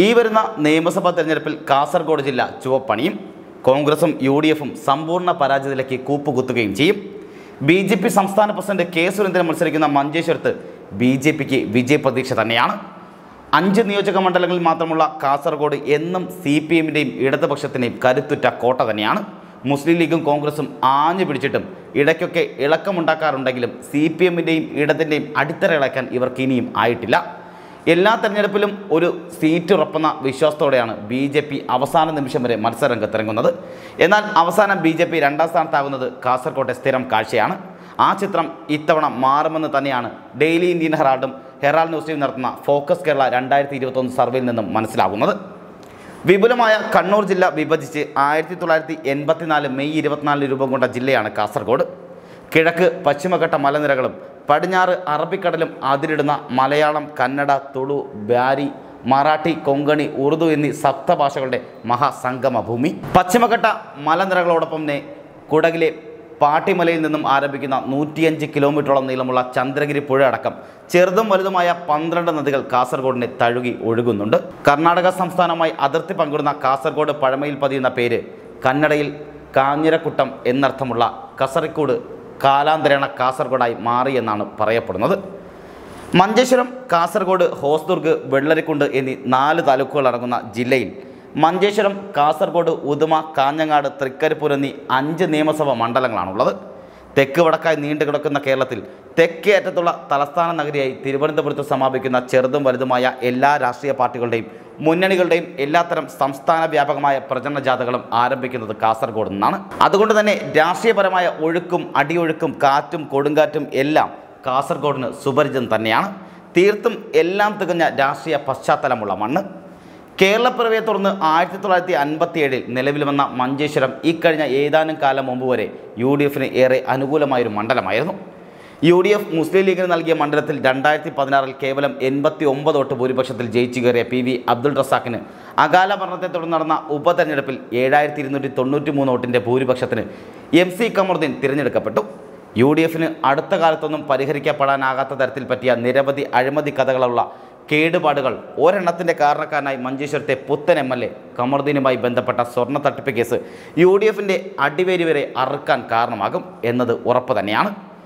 ഈ വരുന്ന നിയമസഭാ തെരഞ്ഞെടുപ്പിൽ കാസർഗോഡ് ജില്ല ചുവപ്പണിയും കോൺഗ്രസും യു ഡി എഫും സമ്പൂർണ്ണ പരാജയത്തിലേക്ക് കൂപ്പുകുത്തുകയും ചെയ്യും ബി ജെ പി സംസ്ഥാന പ്രസിഡന്റ് കെ സുരേന്ദ്രൻ മത്സരിക്കുന്ന മഞ്ചേശ്വരത്ത് ബി ജെ പിക്ക് വിജയപ്രതീക്ഷ തന്നെയാണ് അഞ്ച് നിയോജക മണ്ഡലങ്ങളിൽ മാത്രമുള്ള കാസർഗോഡ് എന്നും സി പി എമ്മിൻ്റെയും ഇടതുപക്ഷത്തിൻ്റെയും കരുത്തുറ്റ കോട്ട തന്നെയാണ് മുസ്ലിം ലീഗും കോൺഗ്രസും ആഞ്ഞു പിടിച്ചിട്ടും ഇടയ്ക്കൊക്കെ ഇളക്കമുണ്ടാക്കാറുണ്ടെങ്കിലും സി പി എമ്മിൻ്റെയും ഇടതിൻ്റെയും അടിത്തറ ഇളക്കാൻ ഇവർക്ക് ഇനിയും ആയിട്ടില്ല എല്ലാ തെരഞ്ഞെടുപ്പിലും ഒരു സീറ്റ് ഉറപ്പുന്ന വിശ്വാസത്തോടെയാണ് ബി ജെ പി അവസാന നിമിഷം വരെ മത്സരരംഗത്തിറങ്ങുന്നത് എന്നാൽ അവസാനം ബി ജെ പി രണ്ടാം സ്ഥാനത്താകുന്നത് കാസർകോട്ടെ സ്ഥിരം കാഴ്ചയാണ് ആ ചിത്രം ഇത്തവണ മാറുമെന്ന് തന്നെയാണ് ഡെയിലി ഇന്ത്യൻ ഹെറാൾഡും ഹെറാൾഡ് ന്യൂസിലും നടത്തുന്ന ഫോക്കസ് കേരള രണ്ടായിരത്തി ഇരുപത്തൊന്ന് സർവേയിൽ നിന്നും മനസ്സിലാകുന്നത് വിപുലമായ കണ്ണൂർ ജില്ല വിഭജിച്ച് ആയിരത്തി തൊള്ളായിരത്തി എൺപത്തിനാല് മെയ് ഇരുപത്തിനാലിന് രൂപം കൊണ്ട ജില്ലയാണ് കാസർഗോഡ് കിഴക്ക് പശ്ചിമഘട്ട മലനിരകളും പടിഞ്ഞാറ് അറബിക്കടലും അതിരിടുന്ന മലയാളം കന്നഡ തുളു ബ്യാരി മറാഠി കൊങ്കണി ഉറുദു എന്നീ സപ്തഭാഷകളുടെ മഹാസംഗമ ഭൂമി പശ്ചിമഘട്ട മലനിരകളോടൊപ്പം തന്നെ കുടകിലെ പാട്ടിമലയിൽ നിന്നും ആരംഭിക്കുന്ന നൂറ്റിയഞ്ച് കിലോമീറ്ററോളം നീളമുള്ള ചന്ദ്രഗിരി പുഴ അടക്കം ചെറുതും വലുതുമായ പന്ത്രണ്ട് നദികൾ കാസർഗോഡിനെ തഴുകി ഒഴുകുന്നുണ്ട് കർണാടക സംസ്ഥാനവുമായി അതിർത്തി പങ്കിടുന്ന കാസർഗോഡ് പഴമയിൽ പതിയുന്ന പേര് കന്നഡയിൽ കാഞ്ഞിരക്കുട്ടം എന്നർത്ഥമുള്ള കസറിക്കൂട് കാലാന്തരേണ കാസർഗോഡായി മാറിയെന്നാണ് പറയപ്പെടുന്നത് മഞ്ചേശ്വരം കാസർഗോഡ് ഹോസ്ദുർഗ് വെള്ളരിക്കുണ്ട് എന്നീ നാല് താലൂക്കുകൾ അടങ്ങുന്ന ജില്ലയിൽ മഞ്ചേശ്വരം കാസർഗോഡ് ഉദുമ കാഞ്ഞങ്ങാട് തൃക്കരിപ്പൂർ എന്നീ അഞ്ച് നിയമസഭാ മണ്ഡലങ്ങളാണുള്ളത് തെക്ക് വടക്കായി നീണ്ടു കിടക്കുന്ന കേരളത്തിൽ തെക്കേ അറ്റത്തുള്ള തലസ്ഥാന നഗരിയായി തിരുവനന്തപുരത്ത് സമാപിക്കുന്ന ചെറുതും വലുതുമായ എല്ലാ രാഷ്ട്രീയ പാർട്ടികളുടെയും മുന്നണികളുടെയും എല്ലാത്തരം സംസ്ഥാന വ്യാപകമായ പ്രചരണ ജാഥകളും ആരംഭിക്കുന്നത് കാസർഗോഡ് നിന്നാണ് അതുകൊണ്ട് തന്നെ രാഷ്ട്രീയപരമായ ഒഴുക്കും അടിയൊഴുക്കും കാറ്റും കൊടുങ്കാറ്റും എല്ലാം കാസർഗോഡിന് സുപരിചിതം തന്നെയാണ് തീർത്തും എല്ലാം തികഞ്ഞ രാഷ്ട്രീയ പശ്ചാത്തലമുള്ള മണ്ണ് കേരളപ്പിറവിയെ തുടർന്ന് ആയിരത്തി തൊള്ളായിരത്തി അൻപത്തി ഏഴിൽ നിലവിൽ വന്ന മഞ്ചേശ്വരം ഇക്കഴിഞ്ഞ ഏതാനും കാലം മുമ്പ് വരെ യു ഡി എഫിന് ഏറെ അനുകൂലമായൊരു മണ്ഡലമായിരുന്നു യു ഡി എഫ് മുസ്ലിം ലീഗിന് നൽകിയ മണ്ഡലത്തിൽ രണ്ടായിരത്തി പതിനാറിൽ കേവലം എൺപത്തി ഒമ്പത് വോട്ട് ഭൂരിപക്ഷത്തിൽ ജയിച്ചു കയറിയ പി വി അബ്ദുൾ റസാഖിന് അകാല മരണത്തെ തുടർന്ന് നടന്ന ഉപതെരഞ്ഞെടുപ്പിൽ ഏഴായിരത്തി ഇരുന്നൂറ്റി തൊണ്ണൂറ്റി മൂന്ന് വോട്ടിൻ്റെ ഭൂരിപക്ഷത്തിന് എം സി കമറുദ്ദീൻ തിരഞ്ഞെടുക്കപ്പെട്ടു യു ഡി എഫിന് അടുത്ത കാലത്തൊന്നും പരിഹരിക്കപ്പെടാനാകാത്ത തരത്തിൽ പറ്റിയ നിരവധി അഴിമതി കഥകളുള്ള കേടുപാടുകൾ ഒരെണ്ണത്തിൻ്റെ കാരണക്കാരനായി മഞ്ചേശ്വരത്തെ പുത്തൻ എം എൽ എ കമറുദ്ദീനുമായി ബന്ധപ്പെട്ട സ്വർണ്ണ തട്ടിപ്പ് കേസ് യു ഡി എഫിൻ്റെ അടിവേരി വരെ അറുക്കാൻ കാരണമാകും എന്നത് ഉറപ്പ് തന്നെയാണ്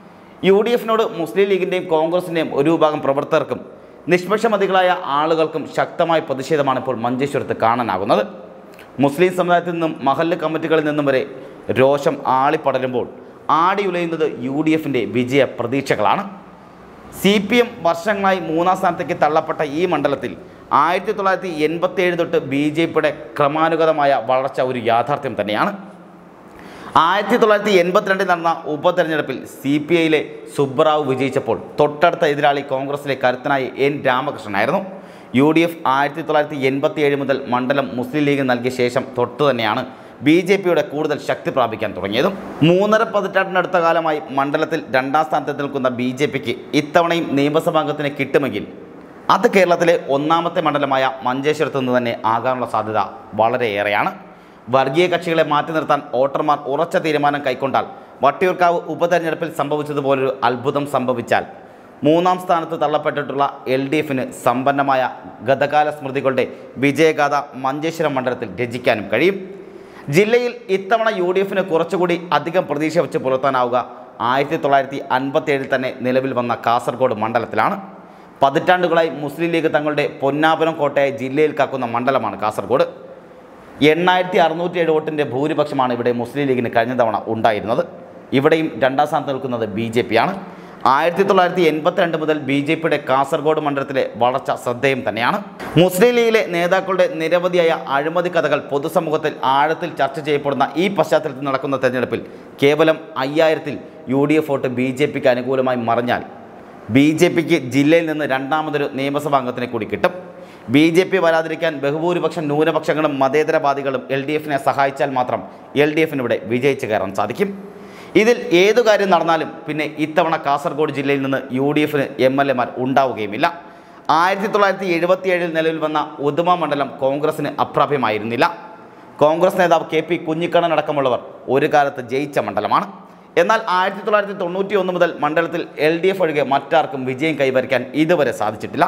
യു ഡി എഫിനോട് മുസ്ലിം ലീഗിൻ്റെയും കോൺഗ്രസിൻ്റെയും ഒരു വിഭാഗം പ്രവർത്തകർക്കും നിഷ്പക്ഷമതികളായ ആളുകൾക്കും ശക്തമായ പ്രതിഷേധമാണ് ഇപ്പോൾ മഞ്ചേശ്വരത്ത് കാണാനാകുന്നത് മുസ്ലിം സമുദായത്തിൽ നിന്നും മഹല്ല് കമ്മിറ്റികളിൽ നിന്നും വരെ രോഷം ആളിപ്പടരുമ്പോൾ ആടിയുലയുന്നത് യു ഡി എഫിൻ്റെ വിജയ പ്രതീക്ഷകളാണ് സി പി എം വർഷങ്ങളായി മൂന്നാം സ്ഥാനത്തേക്ക് തള്ളപ്പെട്ട ഈ മണ്ഡലത്തിൽ ആയിരത്തി തൊള്ളായിരത്തി എൺപത്തി ഏഴ് തൊട്ട് ബി ജെ പിയുടെ ക്രമാനുഗതമായ വളർച്ച ഒരു യാഥാർത്ഥ്യം തന്നെയാണ് ആയിരത്തി തൊള്ളായിരത്തി എൺപത്തിരണ്ടിൽ നടന്ന ഉപതെരഞ്ഞെടുപ്പിൽ സി പി ഐയിലെ സുബ്ബറാവ് വിജയിച്ചപ്പോൾ തൊട്ടടുത്ത എതിരാളി കോൺഗ്രസിലെ കരുത്തനായ എൻ രാമകൃഷ്ണനായിരുന്നു യു ഡി എഫ് ആയിരത്തി തൊള്ളായിരത്തി എൺപത്തി ഏഴ് മുതൽ മണ്ഡലം മുസ്ലിം ലീഗ് നൽകിയ ശേഷം തൊട്ടു തന്നെയാണ് ബി ജെ പിയുടെ കൂടുതൽ ശക്തി പ്രാപിക്കാൻ തുടങ്ങിയതും മൂന്നര പതിറ്റാണ്ടിനടുത്ത കാലമായി മണ്ഡലത്തിൽ രണ്ടാം സ്ഥാനത്ത് നിൽക്കുന്ന ബി ജെ പിക്ക് ഇത്തവണയും നിയമസഭാംഗത്തിന് കിട്ടുമെങ്കിൽ അത് കേരളത്തിലെ ഒന്നാമത്തെ മണ്ഡലമായ മഞ്ചേശ്വരത്ത് നിന്ന് തന്നെ ആകാനുള്ള സാധ്യത വളരെയേറെയാണ് വർഗീയ കക്ഷികളെ മാറ്റി നിർത്താൻ വോട്ടർമാർ ഉറച്ച തീരുമാനം കൈക്കൊണ്ടാൽ വട്ടിയൂർക്കാവ് ഉപതെരഞ്ഞെടുപ്പിൽ സംഭവിച്ചതുപോലൊരു അത്ഭുതം സംഭവിച്ചാൽ മൂന്നാം സ്ഥാനത്ത് തള്ളപ്പെട്ടിട്ടുള്ള എൽ ഡി എഫിന് സമ്പന്നമായ ഗതകാല സ്മൃതികളുടെ വിജയഗാഥ മഞ്ചേശ്വരം മണ്ഡലത്തിൽ രചിക്കാനും കഴിയും ജില്ലയിൽ ഇത്തവണ യു ഡി എഫിന് കുറച്ചുകൂടി അധികം പ്രതീക്ഷ വെച്ച് പുലർത്താനാവുക ആയിരത്തി തൊള്ളായിരത്തി അൻപത്തി ഏഴിൽ തന്നെ നിലവിൽ വന്ന കാസർഗോഡ് മണ്ഡലത്തിലാണ് പതിറ്റാണ്ടുകളായി മുസ്ലിം ലീഗ് തങ്ങളുടെ പൊന്നാപുരം കോട്ടയായി ജില്ലയിൽ കാക്കുന്ന മണ്ഡലമാണ് കാസർഗോഡ് എണ്ണായിരത്തി അറുന്നൂറ്റി ഏഴ് വോട്ടിൻ്റെ ഭൂരിപക്ഷമാണ് ഇവിടെ മുസ്ലിം ലീഗിന് കഴിഞ്ഞ തവണ ഉണ്ടായിരുന്നത് ഇവിടെയും രണ്ടാം സ്ഥാനത്ത് നിൽക്കുന്നത് ബി ജെ പിയാണ് ആയിരത്തി തൊള്ളായിരത്തി എൺപത്തിരണ്ട് മുതൽ ബി ജെ പിയുടെ കാസർഗോഡ് മണ്ഡലത്തിലെ വളർച്ച ശ്രദ്ധേയം തന്നെയാണ് മുസ്ലിം ലീഗിലെ നേതാക്കളുടെ നിരവധിയായ അഴിമതി കഥകൾ പൊതുസമൂഹത്തിൽ ആഴത്തിൽ ചർച്ച ചെയ്യപ്പെടുന്ന ഈ പശ്ചാത്തലത്തിൽ നടക്കുന്ന തെരഞ്ഞെടുപ്പിൽ കേവലം അയ്യായിരത്തിൽ U D F vote B J പിക്ക് അനുകൂലമായി മറിഞ്ഞാൽ ബി ജെ പിക്ക് ജില്ലയിൽ നിന്ന് രണ്ടാമതൊരു നിയമസഭാംഗത്തിനെ കൂടി കിട്ടും ബി ജെ പി വരാതിരിക്കാൻ ബഹുഭൂരിപക്ഷം ന്യൂനപക്ഷങ്ങളും മതേതരവാദികളും എൽ ഡി എഫിനെ സഹായിച്ചാൽ മാത്രം എൽ ഡി എഫിന് ഇവിടെ വിജയിച്ച് കയറാൻ സാധിക്കും ഇതിൽ ഏതു കാര്യം നടന്നാലും പിന്നെ ഇത്തവണ കാസർഗോഡ് ജില്ലയിൽ നിന്ന് യു ഡി എഫിന് എം എൽ എമാർ ഉണ്ടാവുകയുമില്ല ആയിരത്തി തൊള്ളായിരത്തി എഴുപത്തിയേഴിൽ നിലവിൽ വന്ന ഉദുമ മണ്ഡലം കോൺഗ്രസിന് അപ്രാപ്യമായിരുന്നില്ല കോൺഗ്രസ് നേതാവ് കെ പി കുഞ്ഞിക്കണ്ണൻ അടക്കമുള്ളവർ ഒരു കാലത്ത് ജയിച്ച മണ്ഡലമാണ് എന്നാൽ ആയിരത്തി തൊള്ളായിരത്തി തൊണ്ണൂറ്റി ഒന്ന് മുതൽ മണ്ഡലത്തിൽ എൽ ഡി എഫ് ഒഴികെ മറ്റാർക്കും വിജയം കൈവരിക്കാൻ ഇതുവരെ സാധിച്ചിട്ടില്ല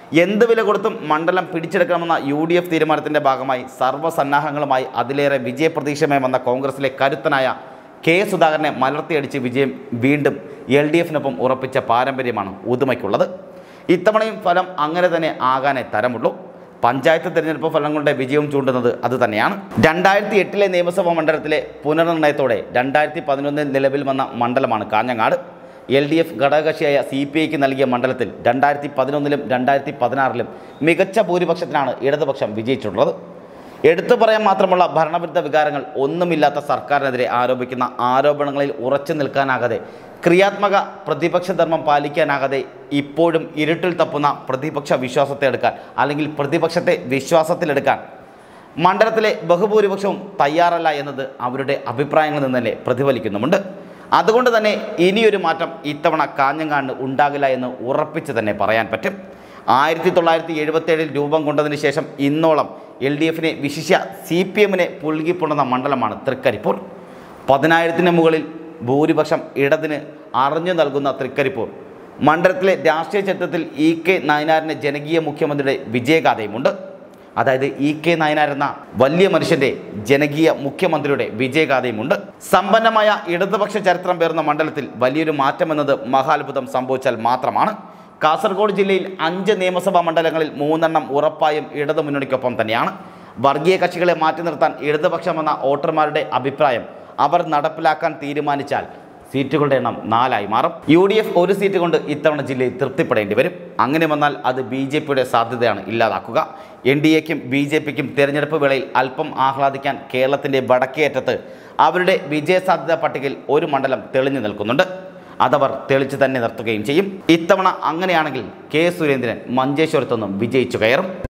എന്ത് വില കൊടുത്തും മണ്ഡലം പിടിച്ചെടുക്കണമെന്ന യു ഡി എഫ് തീരുമാനത്തിൻ്റെ ഭാഗമായി സർവ്വസന്നാഹങ്ങളുമായി അതിലേറെ വിജയപ്രതീക്ഷയുമായി വന്ന കോൺഗ്രസിലെ കരുത്തനായ കെ സുധാകരനെ മലർത്തിയടിച്ച് വിജയം വീണ്ടും എൽ ഡി എഫിനൊപ്പം ഉറപ്പിച്ച പാരമ്പര്യമാണ് ഉദുമയ്ക്കുള്ളത് ഇത്തവണയും ഫലം അങ്ങനെ തന്നെ ആകാനേ തരമുള്ളൂ പഞ്ചായത്ത് തിരഞ്ഞെടുപ്പ് ഫലങ്ങളുടെ വിജയവും ചൂണ്ടുന്നത് അതുതന്നെയാണ് രണ്ടായിരത്തി എട്ടിലെ നിയമസഭാ മണ്ഡലത്തിലെ പുനർനിർണയത്തോടെ രണ്ടായിരത്തി പതിനൊന്നിൽ നിലവിൽ വന്ന മണ്ഡലമാണ് കാഞ്ഞങ്ങാട് എൽ ഡി എഫ് ഘടകകക്ഷിയായ സി പി ഐക്ക് നൽകിയ മണ്ഡലത്തിൽ രണ്ടായിരത്തി പതിനൊന്നിലും രണ്ടായിരത്തി പതിനാറിലും മികച്ച ഭൂരിപക്ഷത്തിനാണ് ഇടതുപക്ഷം വിജയിച്ചിട്ടുള്ളത് എടുത്തു പറയാൻ മാത്രമുള്ള ഭരണവിരുദ്ധ വികാരങ്ങൾ ഒന്നുമില്ലാത്ത സർക്കാരിനെതിരെ ആരോപിക്കുന്ന ആരോപണങ്ങളിൽ ഉറച്ചു നിൽക്കാനാകാതെ ക്രിയാത്മക പ്രതിപക്ഷ ധർമ്മം പാലിക്കാനാകാതെ ഇപ്പോഴും ഇരുട്ടിൽ തപ്പുന്ന പ്രതിപക്ഷ വിശ്വാസത്തെ എടുക്കാൻ അല്ലെങ്കിൽ പ്രതിപക്ഷത്തെ വിശ്വാസത്തിലെടുക്കാൻ മണ്ഡലത്തിലെ ബഹുഭൂരിപക്ഷവും തയ്യാറല്ല എന്നത് അവരുടെ അഭിപ്രായങ്ങളിൽ നിന്ന് തന്നെ പ്രതിഫലിക്കുന്നുമുണ്ട് അതുകൊണ്ട് തന്നെ ഇനിയൊരു മാറ്റം ഇത്തവണ കാഞ്ഞങ്ങാണ്ട് ഉണ്ടാകില്ല എന്ന് ഉറപ്പിച്ച് തന്നെ പറയാൻ പറ്റും ആയിരത്തി തൊള്ളായിരത്തി എഴുപത്തേഴിൽ രൂപം കൊണ്ടതിന് ശേഷം ഇന്നോളം എൽ ഡി എഫിനെ വിശിഷ്യ സി പി എമ്മിനെ പുൽകിപ്പുണർന്ന മണ്ഡലമാണ് തൃക്കരിപ്പൂർ പതിനായിരത്തിന് മുകളിൽ ഭൂരിപക്ഷം ഇടതിന് അറിഞ്ഞു നൽകുന്ന തൃക്കരിപ്പൂർ മണ്ഡലത്തിലെ രാഷ്ട്രീയ ചരിത്രത്തിൽ ഇ കെ നയനാറിൻ്റെ ജനകീയ മുഖ്യമന്ത്രിയുടെ വിജയഗാഥയുമുണ്ട് അതായത് ഇ കെ നായനാർ എന്ന വലിയ മനുഷ്യന്റെ ജനകീയ മുഖ്യമന്ത്രിയുടെ വിജയഗാഥയുമുണ്ട് സമ്പന്നമായ ഇടതുപക്ഷ ചരിത്രം പേർന്ന മണ്ഡലത്തിൽ വലിയൊരു മാറ്റമെന്നത് മഹാത്ഭുതം സംഭവിച്ചാൽ മാത്രമാണ് കാസർഗോഡ് ജില്ലയിൽ അഞ്ച് നിയമസഭാ മണ്ഡലങ്ങളിൽ മൂന്നെണ്ണം ഉറപ്പായും ഇടതു മുന്നണിക്കൊപ്പം തന്നെയാണ് വർഗീയ കക്ഷികളെ മാറ്റി നിർത്താൻ ഇടതുപക്ഷമെന്ന വോട്ടർമാരുടെ അഭിപ്രായം അവർ നടപ്പിലാക്കാൻ തീരുമാനിച്ചാൽ സീറ്റുകളുടെ എണ്ണം നാലായി മാറും യു ഡി എഫ് ഒരു സീറ്റ് കൊണ്ട് ഇത്തവണ ജില്ലയിൽ തൃപ്തിപ്പെടേണ്ടി വരും അങ്ങനെ വന്നാൽ അത് ബി ജെ പിയുടെ സാധ്യതയാണ് ഇല്ലാതാക്കുക എൻ ഡി എക്കും ബി ജെ പിക്കും തെരഞ്ഞെടുപ്പ് വേളയിൽ അല്പം ആഹ്ലാദിക്കാൻ കേരളത്തിൻ്റെ വടക്കേയറ്റത്ത് അവരുടെ വിജയസാധ്യതാ പട്ടികയിൽ ഒരു മണ്ഡലം തെളിഞ്ഞു നിൽക്കുന്നുണ്ട് അതവർ തെളിച്ചു തന്നെ നിർത്തുകയും ചെയ്യും ഇത്തവണ അങ്ങനെയാണെങ്കിൽ കെ സുരേന്ദ്രൻ മഞ്ചേശ്വരത്തുനിന്നും വിജയിച്ചു കയറും